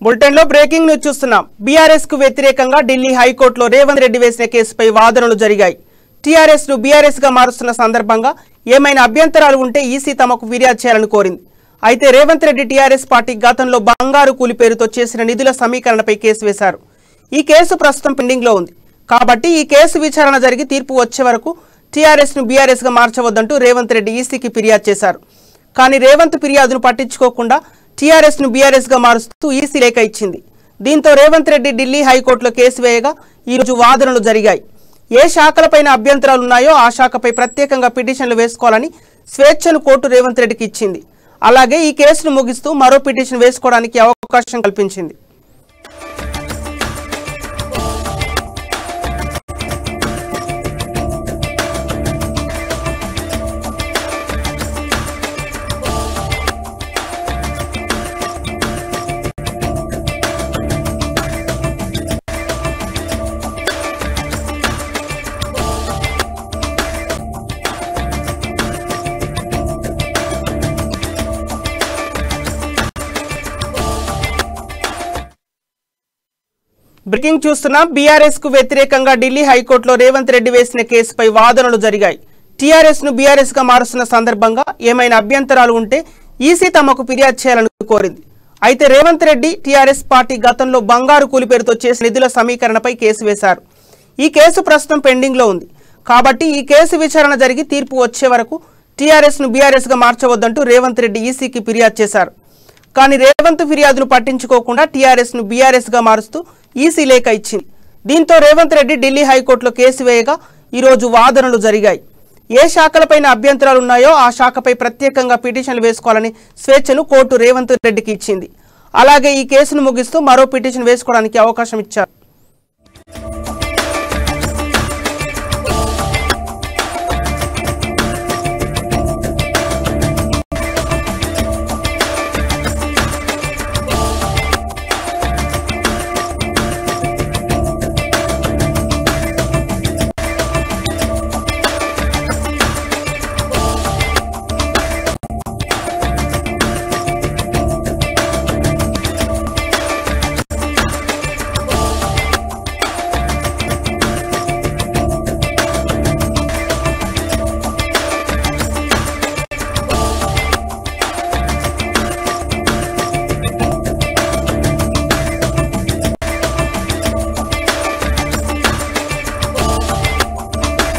bulletin లో breaking news చూస్తున్నాం BRS కు వ్యతిరేకంగా ఢిల్లీ హైకోర్టులో రేవంత్ రెడ్డి వేసిన కేసుపై వాదనలు జరిగాయి టీఆర్ఎస్ ను బీఆర్ఎస్ గా మారుస్తున్న సందర్భంగా ఏమైనా అభ్యంతరాలు ఉంటే ఈసీ తమకు ఫిర్యాదు చేయాలని కోరింది అయితే రేవంత్ రెడ్డి టీఆర్ఎస్ పార్టీ గతంలో బంగారు కూలి పేరుతో చేసిన నిధుల సమీకరణపై కేసు వేశారు ఈ కేసు ప్రస్తుతం పెండింగ్ లో ఉంది కాబట్టి ఈ కేసు విచారణ జరిగి తీర్పు వచ్చే వరకు టీఆర్ఎస్ ను బీఆర్ఎస్ గా మార్చవద్దంటూ రేవంత్ రెడ్డి ఈసీకి ఫిర్యాదు చేశారు కానీ రేవంత్ ఫిర్యాదును పట్టించుకోకుండా టీఆర్ఎస్ ను బీఆర్ఎస్ గా మారుస్తూ ఈసీ లేఖ ఇచ్చింది దీంతో రేవంత్ రెడ్డి ఢిల్లీ హైకోర్టులో కేసు వేయగా ఈ రోజు వాదనలు జరిగాయి ఏ శాఖలపైన అభ్యంతరాలు ఉన్నాయో ఆ శాఖపై ప్రత్యేకంగా పిటిషన్లు వేసుకోవాలని స్వేచ్ఛను కోర్టు రేవంత్ రెడ్డికి ఇచ్చింది అలాగే ఈ కేసును ముగిస్తూ మరో పిటిషన్ వేసుకోవడానికి అవకాశం కల్పించింది బ్రేకింగ్ చూస్తున్నాం బీఆర్ఎస్ కు వ్యతిరేకంగా ఢిల్లీ హైకోర్టులో రేవంత్ రెడ్డి వేసిన కేసుపై వాదనలు జరిగాయి టీఆర్ఎస్ ను బీఆర్ఎస్ గా మారుస్తున్న సందర్భంగా ఏమైనా అభ్యంతరాలు ఉంటే ఈసీ తమకు ఫిర్యాదు చేయాలని కోరింది అయితే రేవంత్ రెడ్డి టీఆర్ఎస్ పార్టీ గతంలో బంగారు కూలి పేరుతో చేసిన నిధుల సమీకరణపై కేసు వేశారు ఈ కేసు ప్రస్తుతం పెండింగ్ లో ఉంది కాబట్టి ఈ కేసు విచారణ జరిగి తీర్పు వచ్చే వరకు టీఆర్ఎస్ ను బీఆర్ఎస్ గా మార్చవద్దంటూ రేవంత్ రెడ్డి ఈసీకి ఫిర్యాదు చేశారు కానీ రేవంత్ ఫిర్యాదును పట్టించుకోకుండా టీఆర్ఎస్ ను బీఆర్ఎస్ గా మారుస్తూ ఈసీ లేఖ ఇచ్చింది దీంతో రేవంత్ రెడ్డి ఢిల్లీ హైకోర్టులో కేసు వేయగా ఈ రోజు వాదనలు జరిగాయి ఏ శాఖలపైన అభ్యంతరాలు ఉన్నాయో ఆ శాఖపై ప్రత్యేకంగా పిటిషన్లు వేసుకోవాలని స్వేచ్ఛను కోర్టు రేవంత్ రెడ్డికి ఇచ్చింది అలాగే ఈ కేసును ముగిస్తూ మరో పిటిషన్ వేసుకోవడానికి అవకాశం ఇచ్చారు